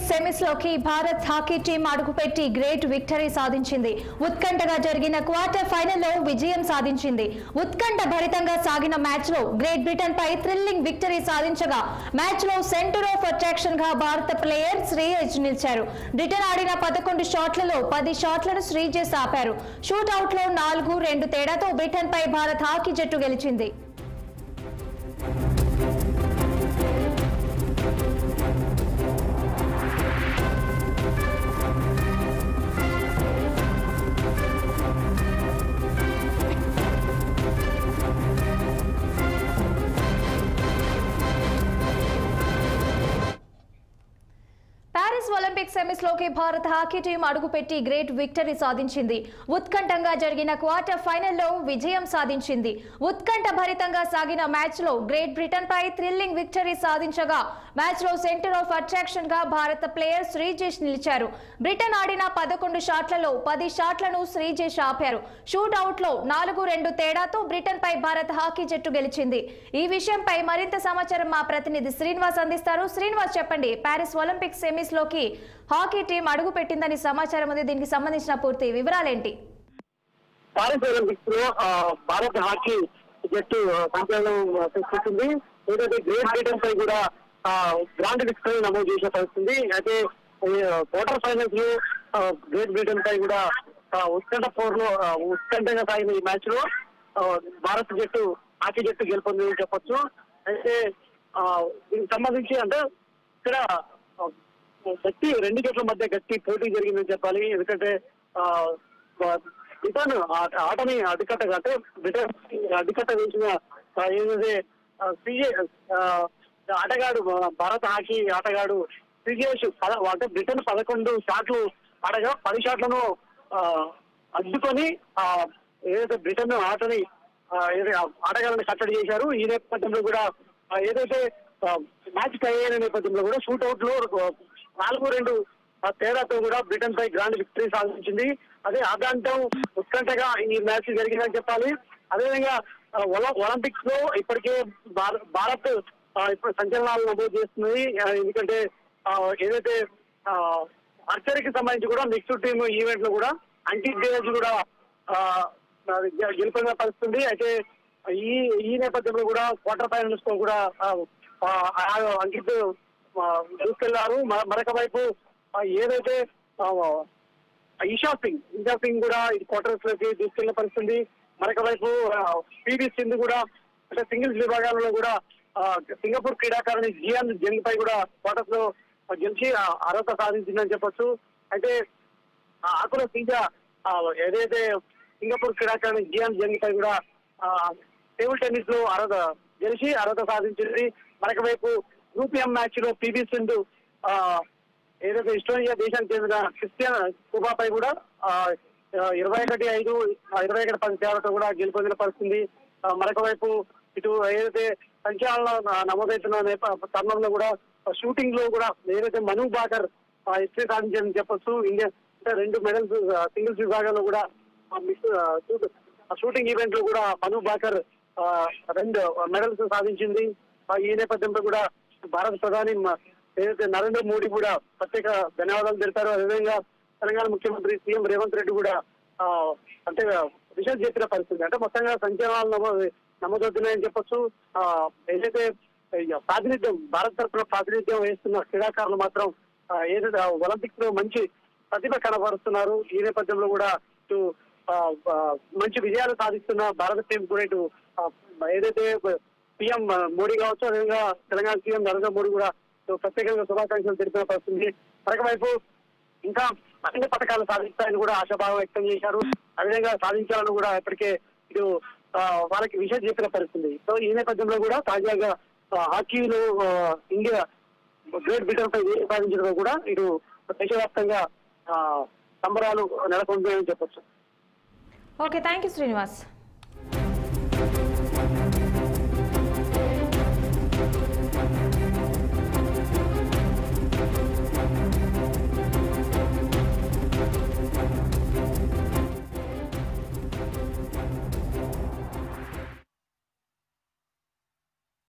Olympics semis లోకి Bharat hockey team అడుగుపెట్టి great victory సాధించింది ఉత్కంఠగా జరిగిన క్వార్టర్ ఫైనల్లో విజయం సాధించింది ఉత్కంఠ భరితంగా సాగిన మ్యాచ్ లో గ్రేట్ బ్రిటన్ పై థ్రిల్లింగ్ విక్టరీ సాధించగా మ్యాచ్ లో సెంటర్ ఆఫ్ అట్రాక్షన్ గా భారత ప్లేయర్ శ్రీయజ్ నిలిచారు బ్రిటన్ ఆడిన పదకొండు షాట్లలో పది షాట్లను శ్రీజేస్ ఆపారు షూట్ అవుట్ లో నాలుగు రెండు తేడాతో బ్రిటన్ పై భారత్ హాకీ జట్టు గెలిచింది ప్యారిస్ ఒలింపిక్ సెమీస్ లోకి భారత హాకీ టీం అడుగుపెట్టి గ్రేట్ విక్టరీ సాధించింది ఉత్కంఠంగా జరిగిన క్వార్టర్ ఫైనల్లో విజయం సాధించింది ఉత్కంఠ భరితంగా సాగిన మ్యాచ్ లో గ్రేట్ బ్రిటన్ పై థ్రిల్లింగ్ విక్టరీ సాధించగా మ్యాచ్ లో సెంటర్ ఆఫ్ అట్రాక్షన్ గా భారత ప్లేయర్ శ్రీజేష్ నిలిచారు బ్రిటన్ ఆడిన పదకొండు షాట్లలో పది షాట్లను శ్రీజేష్ ఆపారు షూట్ అవుట్ లో నాలుగు రెండు తేడాతో బ్రిటన్ పై భారత హాకీ జట్టు గెలిచింది ఈ విషయంపై మరింత సమాచారం మా ప్రతినిధి శ్రీనివాస్ అందిస్తారు శ్రీనివాస్ చెప్పండి ప్యారిస్ ఒలింపిక్ సెమీస్ లోకి హాకీ టీం అడుగు పెట్టిందని సమాచారం ఉంది దీనికి సంబంధించిన పూర్తి వివరాలేంటి పారిస్ ఒలింపిక్స్ లో ఆ, భారత హాకీ జట్టు సంచలనం సృష్టిస్తుంది ఏదైతే గ్రేట్ బ్రిటన్ పై కూడా ఆ, గ్రాండ్ విక్టరీ నమోదు చేసిన పరిస్థితుంది అయితే ఈ, క్వార్టర్ ఫైనల్స్ లో ఆ, గ్రేట్ బ్రిటన్ పై కూడా ఆ, ఉత్కంఠ పోర్ లో ఆ, ఉత్కంఠంగా సాగిన ఈ మ్యాచ్ లో ఆ, భారత జట్టు హాకీ జట్టు గెలుపొందని చెప్పొచ్చు అయితే ఆ, దీనికి సంబంధించి అంటే ఇక్కడ ఆ, గట్టి రెండు జట్ల మధ్య గట్టి పోటీ జరిగిందని చెప్పాలి ఎందుకంటే ఆ, ఆ, బ్రిటన్ ఆ- ఆటని అడ్డుకట్టగా అంటే బ్రిటన్ అడ్డుకట్ట వేసిన ఆ, ఏదైతే ఆ, సిజే ఆ, ఆటగాడు ఆ, భారత హాకీ ఆటగాడు సిజేష్ పద అంటే బ్రిటన్ పదకొండు షాట్లు ఆడగా పది షాట్లను ఆ, అడ్డుకొని ఆ, ఏదైతే బ్రిటన్ ఆటని ఆ, ఏదైతే ఆటగాళ్ళని కట్టడి చేశారు ఈ నేపథ్యంలో కూడా ఆ, ఏదైతే మ్యాచ్ టై అయిన నేపథ్యంలో కూడా షూట్అవుట్ లో ఆ, నాలుగు రెండు ఆ తేడాతో కూడా బ్రిటన్ పై గ్రాండ్ విక్టరీ సాధించింది అదే ఆదాంతం ఉత్కంఠగా ఈ మ్యాచ్ జరిగిందని చెప్పాలి అదేవిధంగా ఆ, ఒల- ఒలింపిక్స్ లో ఇప్పటికే భార- భారత్ ఆ, ఇప్పుడు సంచలనాలు నమోదు చేస్తుంది ఆ, ఎందుకంటే ఆ, ఏదైతే ఆర్చరీకి సంబంధించి కూడా నెక్స్ట్ టీమ్ ఈవెంట్ లో కూడా అంకిత్ దేజ్ కూడా ఆ, అది గె- గెలుపొందిన పరిస్థితుంది అయితే ఈ ఈ నేపథ్యంలో కూడా క్వార్టర్ ఫైనల్స్ లో కూడా ఆ, ఆ, ఆ అంకిత్ ఆ, దూసుకెళ్లారు మ- మరొక వైపు ఆ, ఏదైతే ఆ, ఇషా సింగ్ ఇషా సింగ్ కూడా ఈ క్వార్టర్స్ లోకి తీసుకెళ్లిన పరిస్థితుంది మరొక వైపు పివి సింధు కూడా అంటే సింగిల్స్ విభాగాలలో కూడా ఆ, సింగపూర్ క్రీడాకారిణి జియాన్ జంగ్ పై కూడా క్వార్టర్స్ లో గెలిచి ఆ, అర్హత సాధించిందని చెప్పొచ్చు అయితే ఆ ఆకుల సీజ ఆ, ఏదైతే సింగపూర్ క్రీడాకారిణి జియాన్ జంగ్ పై కూడా ఆ, టేబుల్ టెన్నిస్ లో అర్హత గెలిచి అర్హత సాధించింది మరొక వైపు యూపీఎం మ్యాచ్ లో పివి సింధు ఆ, ఏదైతే ఇస్టోనియా దేశానికి చెందిన క్రిస్టియన్ కుబాపై కూడా ఆ, ఆ, ఇరవై ఒకటి ఐదు ఆ, ఇరవై ఒకటి పది తేడాతో కూడా గెలుపొందిన పరిస్థితుంది ఆ, మరొక వైపు ఇటు ఏదైతే సంచలనం ఆ, నమోదవుతున్న నేప- తరుణంలో కూడా షూటింగ్ లో కూడా ఏదైతే మను బాకర్ హిస్టరీ సాధించని చెప్పొచ్చు ఇండియా అంటే రెండు మెడల్స్ సింగిల్స్ విభాగంలో కూడా ఆ, మిస్ ఆ, షూట్- ఆ షూటింగ్ ఈవెంట్ లో కూడా మను బాకర్ ఆ, రెండు మెడల్స్ సాధించింది ఆ, ఈ నేపథ్యంలో కూడా భారత ప్రధాని మ- ఏదైతే నరేంద్ర మోడీ కూడా ప్రత్యేక ధన్యవాదాలు తెలిపారు అదేవిధంగా తెలంగాణ ముఖ్యమంత్రి సీఎం రేవంత్ రెడ్డి కూడా ఆ, అంటే విషయం చెప్పిన పరిస్థితి అంటే మొత్తంగా సంచలనాలు నమోదు నమోదవుతున్నాయని చెప్పొచ్చు ఆ, ఏదైతే ఇక ప్రాతినిధ్యం భారత్ తరఫున ప్రాతినిధ్యం వహిస్తున్న క్రీడాకారులు మాత్రం ఆ, ఏదైతే ఒలింపిక్స్ లో మంచి ప్రతిభ కనబరుస్తున్నారు ఈ నేపథ్యంలో కూడా ఇటు ఆ, ఆ, మంచి విజయాలు సాధిస్తున్న భారత టీం కూడా ఇటు ఆ, ఏదైతే సీఎం మోడీ కావచ్చు అదేవిధంగా తెలంగాణ సీఎం నరేంద్ర మోడీ కూడా ఇటు ప్రత్యేకంగా శుభాకాంక్షలు తెలిపిన పరిస్థితి మరొక వైపు ఇంకా అన్ని పథకాలు సాధిస్తాయని కూడా ఆశాభావం వ్యక్తం చేశారు అదేవిధంగా సాధించాలని కూడా ఇప్పటికే ఇటు ఆ, వాళ్ళకి విషయం చెప్పిన పరిస్థితి సో ఈ నేపథ్యంలో కూడా తాజాగా ఆ, హాకీలో ఆ, ఇండియా గ్రేట్ బ్రిటన్ పై విజయం సాధించడం కూడా ఇటు దేశవ్యాప్తంగా ఆ, సంబరాలు నెలకొందని చెప్పొచ్చు ఓకే థ్యాంక్ యూ శ్రీనివాస్